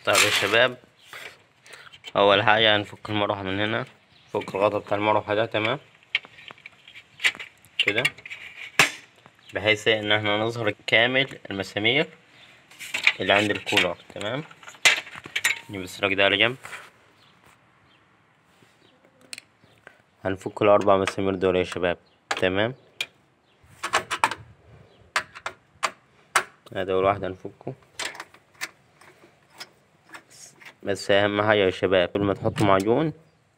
طيب يا شباب اول حاجة هنفك المروحة من هنا فك الغطا بتاع المروحة ده تمام كده بحيث ان احنا نظهر كامل المسامير اللي عند الكولر تمام نجيب السراج ده على جنب هنفك الاربع مسامير دول يا شباب تمام ادي اول واحد هنفكه بس اهم حاجة يا شباب قبل ما تحطوا معجون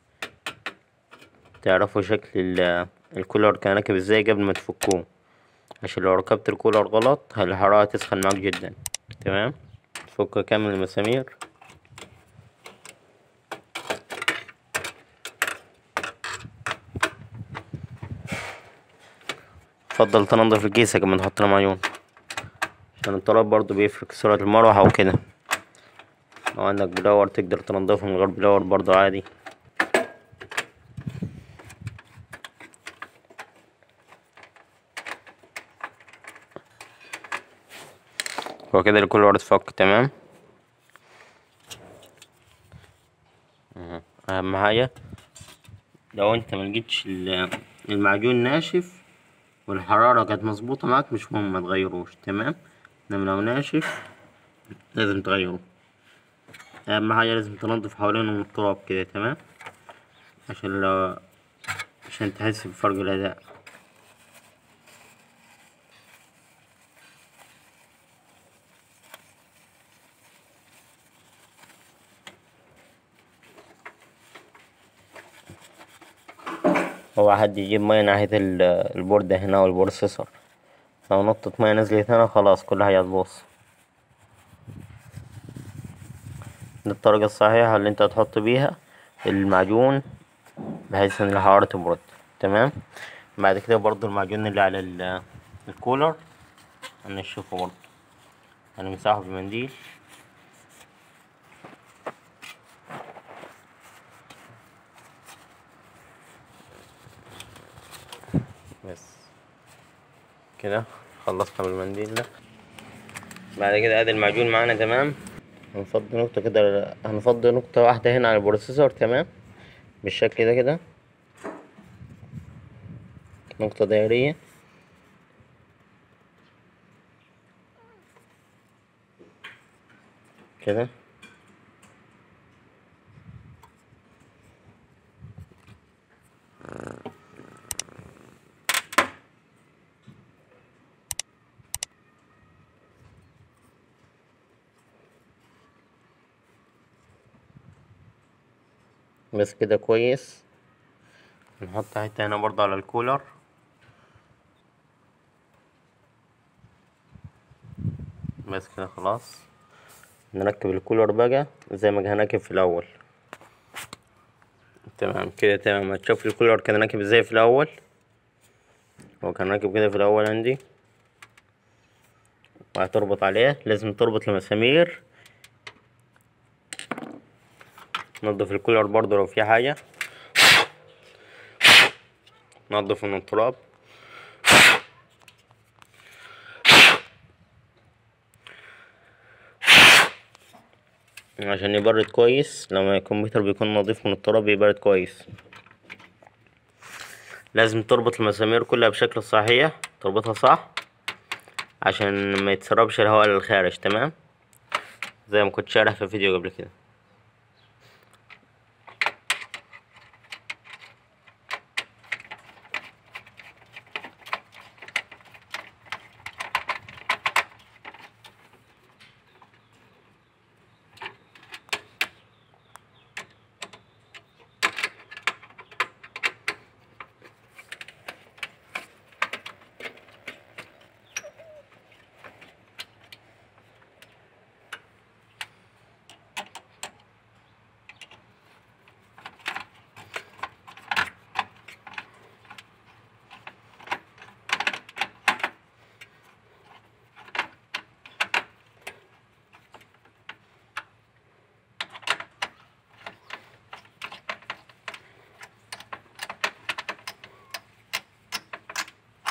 تعرفوا شكل ال- الكولر كان راكب ازاي قبل ما تفكوه عشان لو ركبت الكولر غلط الحرارة تسخن معاك جدا تمام تفك كامل المسامير فضل تنضف الكيسة قبل ما تحط لها معجون عشان التراب برضو بيفرق سرعة المروحة وكده لو عندك بلور تقدر تنضفه من غير بلور برضو عادي هو كده الكولر اتفك تمام أها. اهم حاجة لو انت ملقتش ال- المعجون ناشف والحرارة كانت مظبوطة معاك مش مهم متغيروش تمام انما لو ناشف لازم تغيره اهم حاجة لازم تنضف حوالينه من التراب كده تمام عشان لو عشان تحس بفرق الأداء هو حد يجيب مية ناحية ال- البوردة هنا والبروسيسور لو نقطة مية نزلت هنا خلاص كل حاجة هتبوظ دي الطريقة الصحيحة اللي انت هتحط بيها المعجون بحيث ان الحرارة تبرد تمام بعد كده برضو المعجون اللي على ال- الكولر هنشوفه برضو هنمسحه بمنديل بس كده خلصنا بالمنديل ده بعد كده ادي المعجون معانا تمام هنفضي نقطة كده هنفضي نقطة واحدة هنا على البروسيسور تمام بالشكل ده كده نقطة دائرية كده بس كده كويس نحط حتة هنا برضه على الكولر بس كده خلاص نركب الكولر بقى زي ما هنركب في الأول تمام كده تمام هتشوف الكولر كان راكب ازاي في الأول هو كان راكب كده في الأول عندي وهتربط عليه لازم تربط المسامير نضف الكولر برضه لو في حاجة نضف من التراب عشان يبرد كويس لما الكمبيوتر بيكون نظيف من التراب يبرد كويس لازم تربط المسامير كلها بشكل صحيح تربطها صح عشان ما يتسربش الهواء للخارج تمام زي ما كنت شارح في الفيديو قبل كده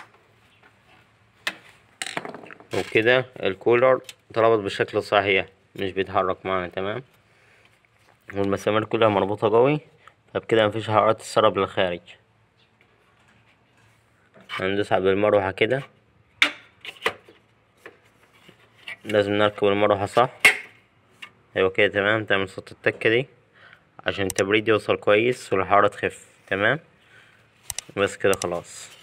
وكده الكولر اتربط بالشكل الصحيح مش بيتحرك معانا تمام والمسامير كلها مربوطة جوي فبكده مفيش حرارة تتسرب للخارج هندوس على المروحة كده لازم نركب المروحة صح ايوه كده تمام تعمل صوت التكة دي عشان التبريد يوصل كويس والحرارة تخف تمام بس كده خلاص